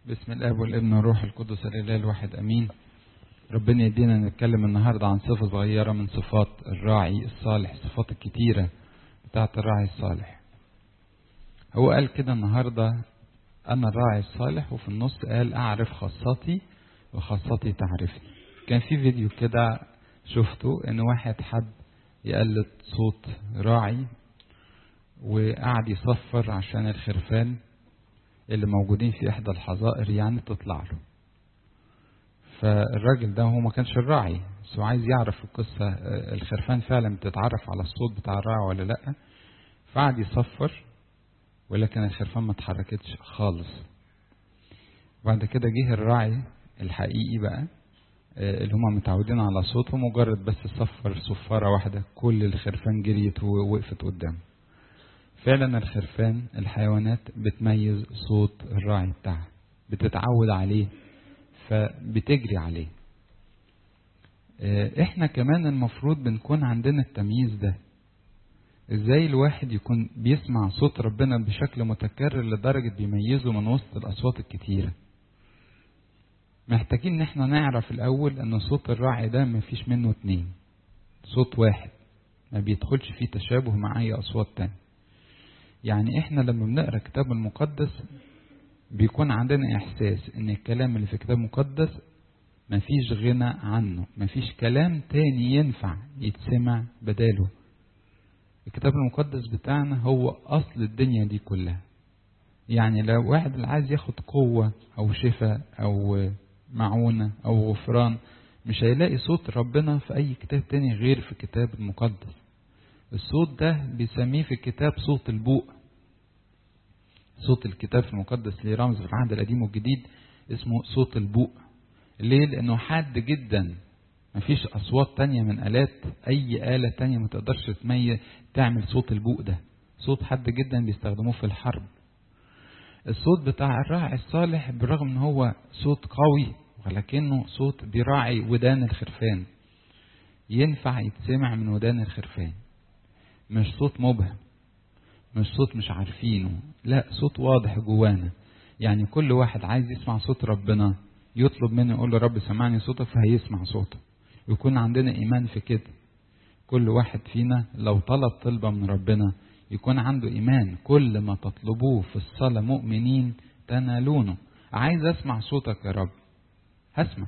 بسم الاب والابن والروح القدس الاله الواحد امين ربنا يدينا نتكلم النهارده عن صفه صغيره من صفات الراعي الصالح الصفات الكتيره بتاعه الراعي الصالح هو قال كده النهارده انا الراعي الصالح وفي النص قال اعرف خاصتي وخاصتي تعرفني كان في فيديو كده شفته ان واحد حد يقلد صوت راعي وقعد يصفر عشان الخرفان اللي موجودين في احدى الحظائر يعني تطلع له فالراجل ده هو ما كانش الراعي بس هو عايز يعرف القصة الخرفان فعلا بتتعرف على الصوت بتاع الراعي ولا لا فقعد يصفر ولكن الخرفان ما اتحركتش خالص بعد كده جه الراعي الحقيقي بقى اللي هم متعودين على صوته مجرد بس صفر صفارة واحدة كل الخرفان جريت ووقفت قدامه فعلا الخرفان الحيوانات بتميز صوت الراعي بتاعها بتتعود عليه فبتجري عليه احنا كمان المفروض بنكون عندنا التمييز ده ازاي الواحد يكون بيسمع صوت ربنا بشكل متكرر لدرجة بيميزه من وسط الأصوات الكتيرة محتاجين ان احنا نعرف الأول ان صوت الراعي ده مفيش منه اتنين صوت واحد ما بيدخلش فيه تشابه مع أي أصوات تانية يعني احنا لما بنقرا الكتاب المقدس بيكون عندنا احساس ان الكلام اللي في الكتاب المقدس مفيش غنى عنه مفيش كلام تاني ينفع يتسمع بداله الكتاب المقدس بتاعنا هو اصل الدنيا دي كلها يعني لو واحد اللي عايز ياخد قوة او شفاء او معونة او غفران مش هيلاقي صوت ربنا في اي كتاب تاني غير في الكتاب المقدس الصوت ده بيسميه في الكتاب صوت البوق صوت الكتاب المقدس ليه رمز في العهد القديم والجديد اسمه صوت البوق ليه لانه حاد جدا مفيش اصوات تانية من الات اي آلة تانية ما تقدرش تميز تعمل صوت البوق ده صوت حاد جدا بيستخدموه في الحرب الصوت بتاع الراعي الصالح بالرغم ان هو صوت قوي ولكنه صوت بيراعي ودان الخرفان ينفع يتسمع من ودان الخرفان مش صوت مبهم مش صوت مش عارفينه لا صوت واضح جوانا يعني كل واحد عايز يسمع صوت ربنا يطلب منه يقول له رب سمعني صوتك فهيسمع صوته يكون عندنا ايمان في كده كل واحد فينا لو طلب طلبة من ربنا يكون عنده ايمان كل ما تطلبوه في الصلاة مؤمنين تنالونه عايز اسمع صوتك يا رب هسمع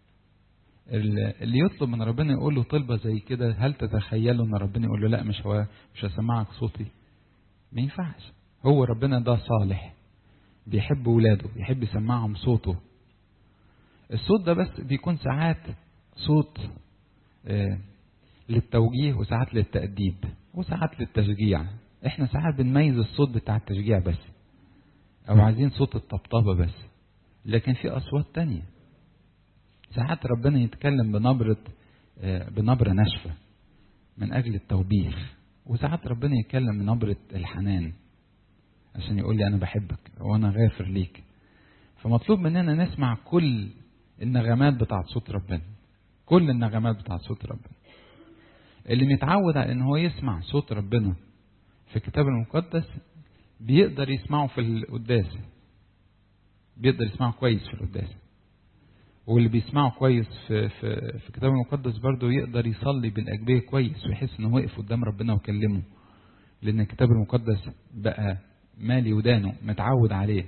اللي يطلب من ربنا يقول له طلبة زي كده هل تتخيلوا ان ربنا يقول له لا مش هو مش هسمعك صوتي ما ينفعش هو ربنا ده صالح بيحب ولاده بيحب يسمعهم صوته الصوت ده بس بيكون ساعات صوت آه للتوجيه وساعات للتأديب وساعات للتشجيع احنا ساعات بنميز الصوت بتاع التشجيع بس او عايزين صوت الطبطبة بس لكن في اصوات تانية ساعات ربنا يتكلم بنبرة بنبرة ناشفة من أجل التوبيخ وساعات ربنا يتكلم بنبرة الحنان عشان يقول لي أنا بحبك وأنا غافر ليك فمطلوب مننا نسمع كل النغمات بتاعت صوت ربنا كل النغمات بتاعت صوت ربنا اللي متعود على ان هو يسمع صوت ربنا في الكتاب المقدس بيقدر يسمعه في القداس بيقدر يسمعه كويس في القداس واللي بيسمعه كويس في في في الكتاب المقدس برضه يقدر يصلي بالاجبيه كويس ويحس انه وقف قدام ربنا وكلمه لان الكتاب المقدس بقى مالي ودانه متعود عليه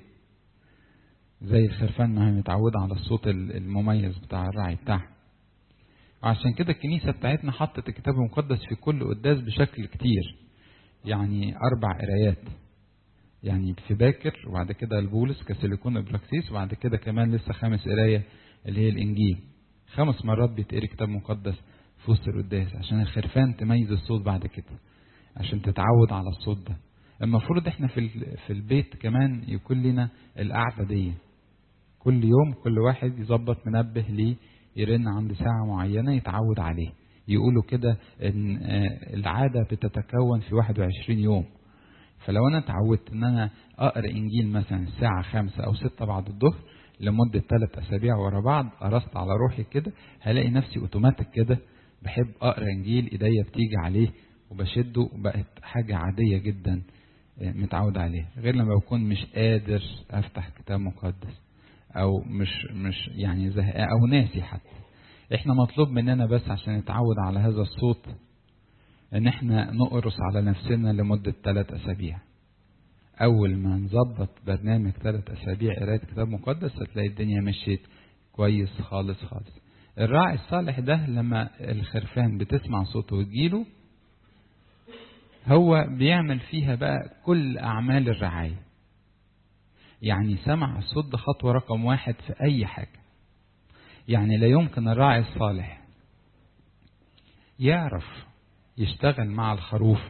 زي الخرفان ما هي متعودة على الصوت المميز بتاع الراعي بتاعها وعشان كده الكنيسة بتاعتنا حطت الكتاب المقدس في كل قداس بشكل كتير يعني أربع قرايات يعني في باكر وبعد كده البولس كسيليكون ابراكسيس وبعد كده كمان لسه خامس قرايه اللي هي الانجيل خمس مرات بيتقري كتاب مقدس في وسط القداس عشان الخرفان تميز الصوت بعد كده عشان تتعود على الصوت ده المفروض احنا في في البيت كمان يكون لنا القعده دي كل يوم كل واحد يظبط منبه ليه يرن عند ساعه معينه يتعود عليه يقولوا كده ان العاده بتتكون في 21 يوم فلو انا اتعودت ان انا اقرا انجيل مثلا الساعه خمسة او ستة بعد الظهر لمدة ثلاث أسابيع ورا بعض قرصت على روحي كده هلاقي نفسي أوتوماتيك كده بحب أقرأ إنجيل إيديا بتيجي عليه وبشده بقت حاجة عادية جدا متعود عليها غير لما بكون مش قادر أفتح كتاب مقدس او مش مش يعني زهقان او ناسي حتى احنا مطلوب مننا بس عشان نتعود على هذا الصوت ان احنا نقرص على نفسنا لمدة ثلاث اسابيع اول ما نظبط برنامج ثلاث اسابيع قرايه كتاب مقدس هتلاقي الدنيا مشيت كويس خالص خالص الراعي الصالح ده لما الخرفان بتسمع صوته وتجيله هو بيعمل فيها بقى كل اعمال الرعايه يعني سمع الصوت ده خطوه رقم واحد في اي حاجه يعني لا يمكن الراعي الصالح يعرف يشتغل مع الخروف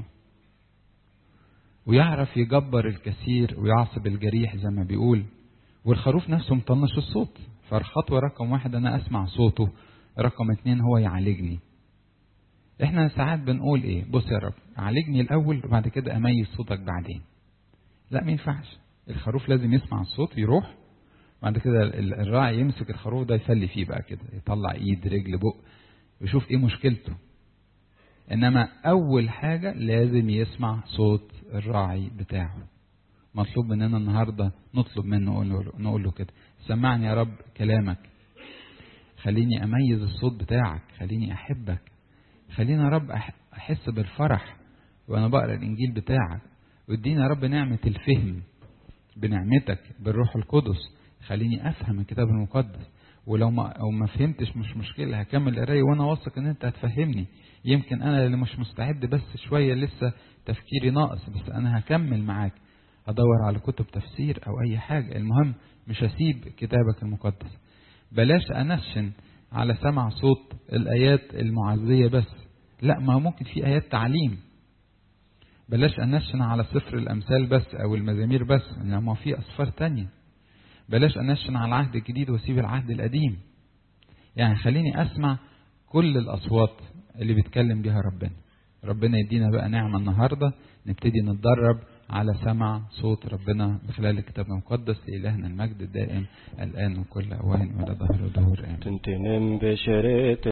ويعرف يجبر الكثير ويعصب الجريح زي ما بيقول والخروف نفسه مطنش الصوت فالخطوة رقم واحد أنا أسمع صوته رقم اتنين هو يعالجني احنا ساعات بنقول ايه بص يا رب عالجني الأول وبعد كده أميز صوتك بعدين لا ما ينفعش الخروف لازم يسمع الصوت يروح بعد كده الراعي يمسك الخروف ده يسلي فيه بقى كده يطلع ايد رجل بق ويشوف ايه مشكلته انما اول حاجة لازم يسمع صوت الراعي بتاعه مطلوب مننا النهاردة نطلب منه نقول له, نقول له كده سمعني يا رب كلامك خليني اميز الصوت بتاعك خليني احبك خليني يا رب احس بالفرح وانا بقرا الانجيل بتاعك واديني يا رب نعمة الفهم بنعمتك بالروح القدس خليني افهم الكتاب المقدس ولو ما او ما فهمتش مش مشكله هكمل قرايه وانا واثق ان انت هتفهمني يمكن انا اللي مش مستعد بس شويه لسه تفكيري ناقص بس انا هكمل معاك ادور على كتب تفسير او اي حاجه المهم مش هسيب كتابك المقدس بلاش انشن على سمع صوت الايات المعزيه بس لا ما ممكن في ايات تعليم بلاش انشن على سفر الامثال بس او المزامير بس لما في اسفار تانية بلاش انشن على العهد الجديد واسيب العهد القديم يعني خليني اسمع كل الاصوات اللي بيتكلم بيها ربنا ربنا يدينا بقى نعمة النهاردة نبتدي نتدرب على سمع صوت ربنا بخلال الكتاب المقدس لإلهنا المجد الدائم الآن وكل أوان ولا ظهر ودهور آمين تنتنم بشريت